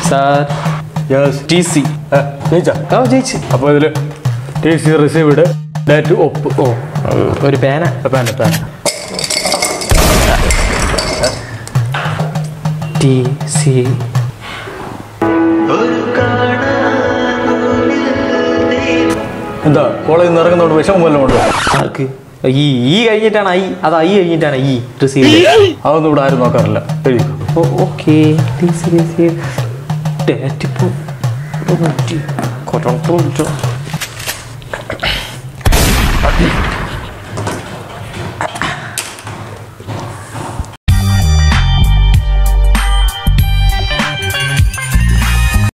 sir yes T C ജയിച്ചാ ഓ ജയിച്ച് അപ്പോൾ ഇതിൽ ടി സി റിസീവ്ഡ് ഡേറ്റ് ഒപ്പ് ഓ ഒരു പേന പാൻ പാൻ ടി സി എന്താ കോളേജിൽ നിന്ന് ഇറങ്ങുന്നതുകൊണ്ട് വിഷമം വല്ലതും ഉണ്ടോ ആർക്ക് ഈ ഈ കഴിഞ്ഞിട്ടാണ് ഐ അത് ഐ കഴിഞ്ഞിട്ടാണ് ഈ റിസീവ് അതൊന്നും ഇവിടെ ആരും നോക്കാറില്ല എഴുതി okay T C receive date ഇപ്പോൾ